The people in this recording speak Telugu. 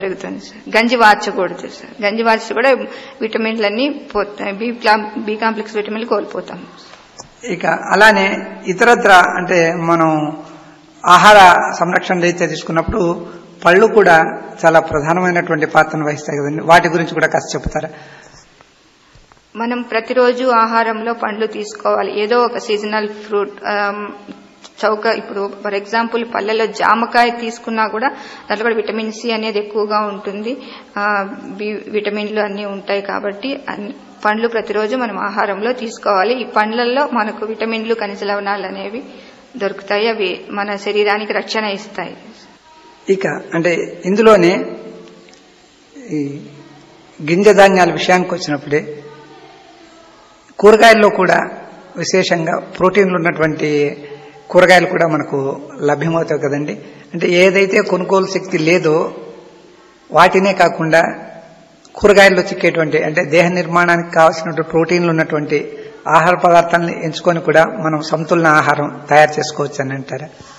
జరుగుతుంది సార్ గంజి వార్చకూడదు సార్ గంజి వార్చి కూడా విటమిన్లన్నీ పోతాయి బి క్లా- బి కాంప్లెక్స్ విటమిన్లు కోల్పోతాం ఇక అలానే ఇతరత్ర అంటే మనం ఆహార సంరక్షణ రీత్యా తీసుకున్నప్పుడు పళ్ళు కూడా చాలా ప్రధానమైనటువంటి పాత్రను వహిస్తాయి కదండి వాటి గురించి కూడా కాస్త చెప్తారా మనం ప్రతిరోజు ఆహారంలో పండ్లు తీసుకోవాలి ఏదో ఒక సీజనల్ ఫ్రూట్ ఆమ్, చౌక ఇప్పుడు ఫర్ ఎగ్జాంపుల్ పళ్ళలో జామకాయ తీసుకున్నా కూడా దాంట్లో కూడా విటమిన్ సి అనేది ఎక్కువగా ఉంటుంది ఆ, బి విటమిన్లు అన్నీ ఉంటాయి కాబట్టి అన్ని- పండ్లు ప్రతిరోజు మనం ఆహారంలో తీసుకోవాలి ఈ పండ్లలో మనకు విటమిన్లు ఖనిజ లవణాలు అనేవి దొరుకుతాయి అవి మన శరీరానికి రక్షణ ఇస్తాయి ఇక అంటే ఇందులోనే ఈ గింజ ధాన్యాల విషయానికి వచ్చినప్పుడే కూరగాయల్లో కూడా విశేషంగా ప్రోటీన్లు ఉన్నటువంటి కూరగాయలు కూడా మనకు లభ్యమవుతాయి కదండి అంటే ఏదైతే కొనుగోలు శక్తి లేదో వాటినే కాకుండా కూరగాయల్లో చిక్కేటువంటి అంటే దేహ నిర్మాణానికి కావాల్సినటువంటి ప్రోటీన్లు ఉన్నటువంటి ఆహార పదార్థాలను ఎంచుకొని కూడా మనం సమతులన ఆహారం తయారు చేసుకోవచ్చు అని అంటారా